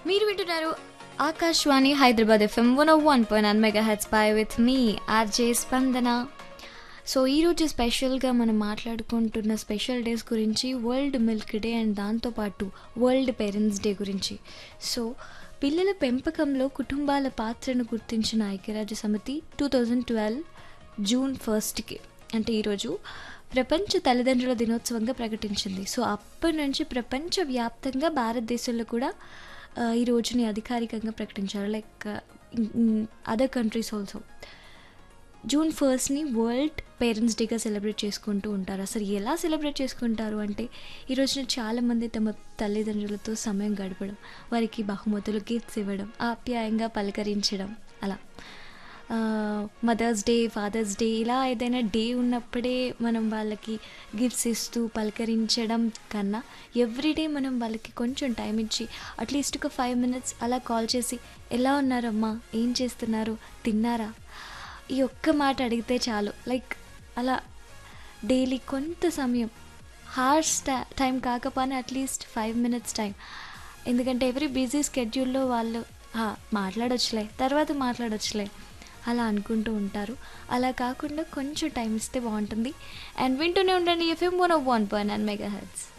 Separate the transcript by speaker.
Speaker 1: మీరు వింటున్నారు Akashvani Hyderabad FM one one point nine mega heads పై with me RJ Spandana so ఈరోజు స్పెషల్గా మనం మాట్లాడుకుంటున్న స్పెషల్ డేస్ గురించి వరల్డ్ మిల్క్ డే అండ్ దాంతోపాటు వరల్డ్ పేరెంట్స్ డే గురించి సో పిల్లల పెంపకంలో కుటుంబాల పాత్రను గుర్తించిన ఐక్యరాజ్య సమితి టూ థౌజండ్ ట్వెల్వ్ జూన్ ఫస్ట్కి అంటే ఈరోజు ప్రపంచ తల్లిదండ్రుల దినోత్సవంగా ప్రకటించింది సో అప్పటి నుంచి ప్రపంచవ్యాప్తంగా భారతదేశంలో కూడా ఆ, ఈ రోజుని అధికారికంగా ప్రకటించారు like other countries also June ఫస్ట్ని వరల్డ్ పేరెంట్స్ డేగా సెలబ్రేట్ చేసుకుంటూ ఉంటారు అసలు ఎలా సెలబ్రేట్ చేసుకుంటారు అంటే ఈ రోజున చాలామంది తమ తల్లిదండ్రులతో సమయం గడపడం వారికి బహుమతులు గిఫ్ట్స్ ఇవ్వడం ఆప్యాయంగా పలకరించడం అలా మదర్స్ డే ఫాదర్స్ డే ఇలా ఏదైనా డే ఉన్నప్పుడే మనం వాళ్ళకి గిఫ్ట్స్ ఇస్తూ పలకరించడం కన్నా ఎవ్రీడే మనం వాళ్ళకి కొంచెం టైం ఇచ్చి అట్లీస్ట్ ఒక ఫైవ్ మినిట్స్ అలా కాల్ చేసి ఎలా ఉన్నారమ్మా ఏం చేస్తున్నారు తిన్నారా ఈ ఒక్క మాట అడిగితే చాలు లైక్ అలా డైలీ కొంత సమయం హార్స్ టైం కాకపోయినా అట్లీస్ట్ ఫైవ్ మినిట్స్ టైం ఎందుకంటే ఎవరి బిజీ స్కెడ్యూల్లో వాళ్ళు "ఆ, మాట్లాడొచ్చులే తర్వాత మాట్లాడొచ్చులే అలా అనుకుంటూ ఉంటారు అలా కాకుండా కొంచెం టైం ఇస్తే బాగుంటుంది అండ్ వింటూనే ఉండండి FM one of one point and mega heads